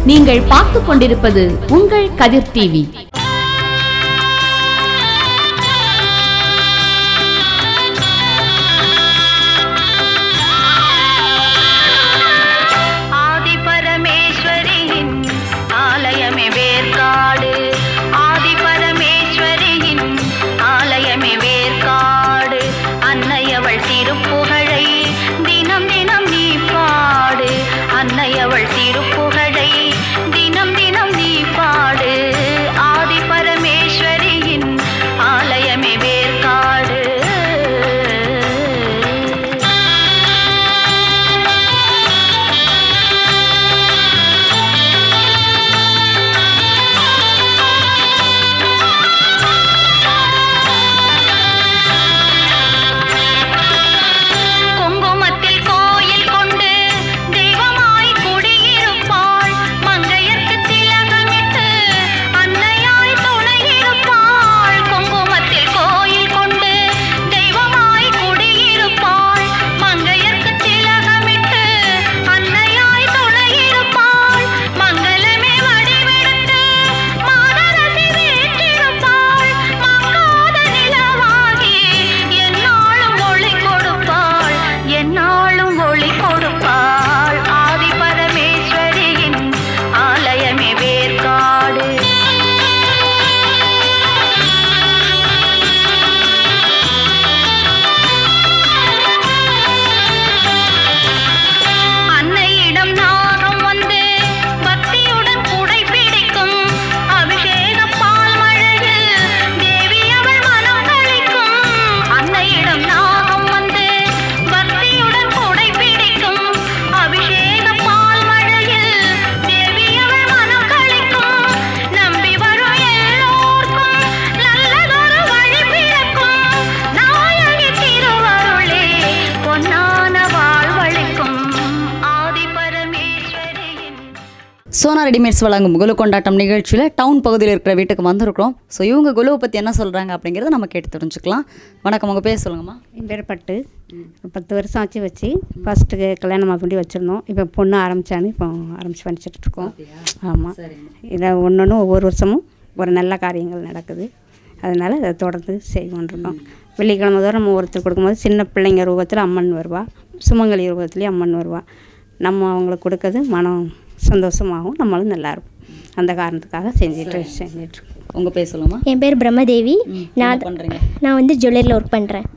நீங்கள் பார்த்துக் கொண்டிருப்பது உங்கள் கதிர் டிவி ஆதிபரமேஸ்வரியின் ஆலயமே வேர்க்காடு ஆதிபரமேஸ்வரியின் ஆலயமே வேர்க்காடு அன்னையவள் திருப்புகழை தினம் தினம் நீ பாடு அன்னையவள் திருப்புகழை தினம் தினம் நீ பாடு ஆதிபரமேஸ்வரியின் ஆலயமே வேர்க்காடு குங்குமத்தில் கோயில் கொண்டு தெய்வமாய் குடியிருப்பாள் மங்கையர்க்கு திலகமிட்டு அன்னையாய் துணையிருப்பாள் குங்குமத்தில் கோயில் கொண்டு தெய்வமாய் குடியிருப்பாள் மங்கையர்க்கு திலகமிட்டு அன்னையாய் துணையிருப்பாள் மங்களமே வடிவெடுத்து மாதரசி வீற்றிருப்பாள் மங்காத நிலவாகி என்னாலும் ஒளி கொடுப்பாள் என்னாலும் ஒளி கொடுப்பாள் ஆதி பரமேஸ்வரியின் ஆலயமே வேர்க்காடு அன்னையிடம் நாகம் வந்து பக்தியுடன் குடை பிடிக்கும் அபிஷேக பால் மழையில் தேவி அவள் மனம் கழிக்கும் அன்னையிடம் நாகம் வந்து பக்தியுடன் குடை பிடிக்கும் அபிஷேக பால் மழையில் தேவி அவள் மனம் கழிக்கும் நம்பி வரும் எல்லோர்க்கும் நல்லதொரு வழி பிறக்கும் நாயகி திருவருளே பொன்னான வாழ்வழிக்கும் ஆதி பரமேஸ்வரியின் சோனா ரெடிமேட்ஸ் வழங்கும் குலு கொண்டாட்டம் நிகழ்ச்சியில் டவுன் பகுதியில் இருக்கிற வீட்டுக்கு வந்திருக்கிறோம் ஸோ இவங்க குலுவை பற்றி என்ன சொல்கிறாங்க அப்படிங்கிறத நம்ம கேட்டு தெரிஞ்சுக்கலாம் வணக்கம் உங்கள் பேர் சொல்லுங்கம்மா என் பேர் பட்டு ஒரு பத்து வருஷம் ஆச்சு வச்சு ஃபஸ்ட்டு கல்யாணம் பண்ணி வச்சுருந்தோம் இப்போ பொண்ணு ஆரம்பித்தான்னு இப்போ ஆரம்பிச்சு பண்ணிச்சிட்டு இருக்கோம் ஆமாம் இதை ஒன்று ஒன்று ஒவ்வொரு வருஷமும் ஒரு நல்ல காரியங்கள் நடக்குது அதனால் அதை தொடர்ந்து செய்வோன்ருக்கோம் வெள்ளிக்கிழமை தோறும் நம்ம ஒருத்தர் கொடுக்கும்போது சின்ன பிள்ளைங்க ரூபத்தில் அம்மன் வருவா சுமங்கலி ரூபத்துலேயும் அம்மன் வருவா நம்ம அவங்களுக்கு கொடுக்கறது மனம் சந்தோஷமாகவும் நம்மளும் நல்லா இருக்கும் அந்த காரணத்துக்காக செஞ்சுட்டு செஞ்சிட்ருக்கோம் உங்கள் பேர் சொல்லுங்கம்மா என் பேர் பிரம்மதேவி நான் என்ன பண்ணுறீங்க நான் வந்து ஜுவல்லரியில் ஒர்க் பண்ணுறேன்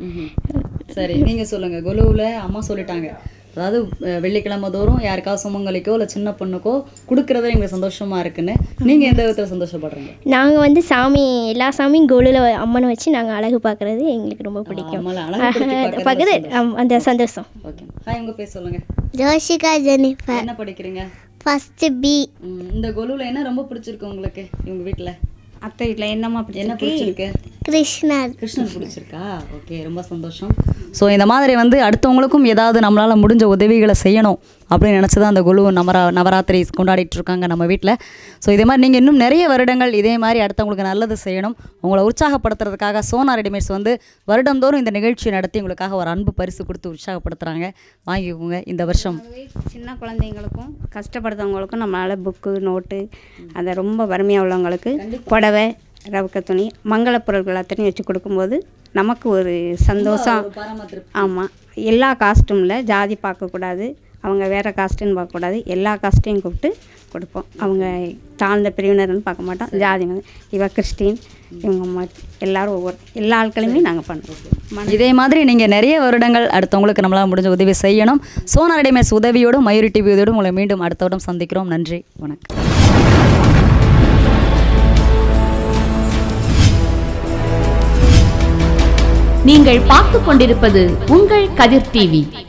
சரி நீங்கள் சொல்லுங்கள் குலுவில் அம்மா சொல்லிட்டாங்க அதாவது அஹ், வெள்ளிக்கிழமை தோறும் யாருக்காவது சுமங்கலிக்கோ இல்லை சின்ன பொண்ணுக்கோ கொடுக்குறத எங்களுக்கு சந்தோஷமாக இருக்குன்னு நீங்கள் எந்த விதத்தில் சந்தோஷப்படுறீங்க நாங்கள் வந்து சாமி எல்லா சாமியும் கோலில் அம்மனை வச்சு நாங்கள் அழகு பார்க்குறது எங்களுக்கு ரொம்ப பிடிக்கும் அம்மாவை அழகுபடுத்தி பார்க்கறது பார்க்குறது ஆம், அந்த சந்தோஷம் ஓகே ஹாய் உங்கள் பேர் சொல்லுங்கள் ஜோஷிகா ஜெனிஃபர் என்ன படிக்கிறீங்க ஃபஸ்ட்டு பி ம், இந்த கொலுவில் என்ன ரொம்ப பிடிச்சிருக்கு உங்களுக்கு இவங்க வீட்டில் அத்தை வீட்டில் என்னம்மா என்ன பிடிச்சிருக்கு பிடிச்சிருக்கு கிருஷ்ணர் கிருஷ்ணன் பிடிச்சிருக்கா ஓகே ரொம்ப சந்தோஷம் ஸோ இந்த மாதிரி வந்து அடுத்தவங்களுக்கும் ஏதாவது நம்மளால் முடிஞ்ச உதவிகளை செய்யணும் அப்படின்னு நினச்சி தான் அந்த குழு நவரா நவராத்திரி கொண்டாடிட்டு இருக்காங்க நம்ம வீட்டில் ஸோ இதே மாதிரி நீங்கள் இன்னும் நிறைய வருடங்கள் இதே மாதிரி அடுத்தவங்களுக்கு நல்லது செய்யணும் உங்களை உற்சாகப்படுத்துறதுக்காக சோனா ரெடிமேட்ஸ் வந்து வருடந்தோறும் இந்த நிகழ்ச்சி நடத்தி உங்களுக்காக ஒரு அன்பு பரிசு கொடுத்து உற்சாகப்படுத்துகிறாங்க வாங்கிக்கோங்க இந்த வருஷம் சின்ன குழந்தைங்களுக்கும் கஷ்டப்படுறவங்களுக்கும் நம்மளால் புக்கு நோட்டு அதை ரொம்ப வறுமையாக உள்ளவங்களுக்கு புடவை ரவுக்க துணி மங்கள பொருட்கள் அத்தனையும் வச்சு கொடுக்கும்போது நமக்கு ஒரு சந்தோஷம் ஆமாம் எல்லா காஸ்ட்யூமில் ஜாதி பார்க்கக்கூடாது அவங்க வேறு காஸ்ட்டுன்னு பார்க்கக்கூடாது எல்லா காஸ்ட்டையும் கூப்பிட்டு கொடுப்போம் அவங்க தாழ்ந்த பிரிவினர்னு பார்க்க மாட்டோம் ஜாதி மதம். இவ கிறிஸ்டின் இவங்க ம எல்லாரும் ஒவ்வொரு எல்லா ஆட்களையுமே நாங்கள் பண்ணுறோம் இதே மாதிரி நீங்கள் நிறைய வருடங்கள் அடுத்தவங்களுக்கு நம்மளால் முடிஞ்ச உதவி செய்யணும் சோனா ரெடிமேட்ஸ் உதவியோடும் மயூரி டிவி உதவியோடும் உங்களை மீண்டும் அடுத்த வருடம் சந்திக்கிறோம் நன்றி வணக்கம் நீங்கள் பார்த்துக் கொண்டிருப்பது உங்கள் கதிர் டிவி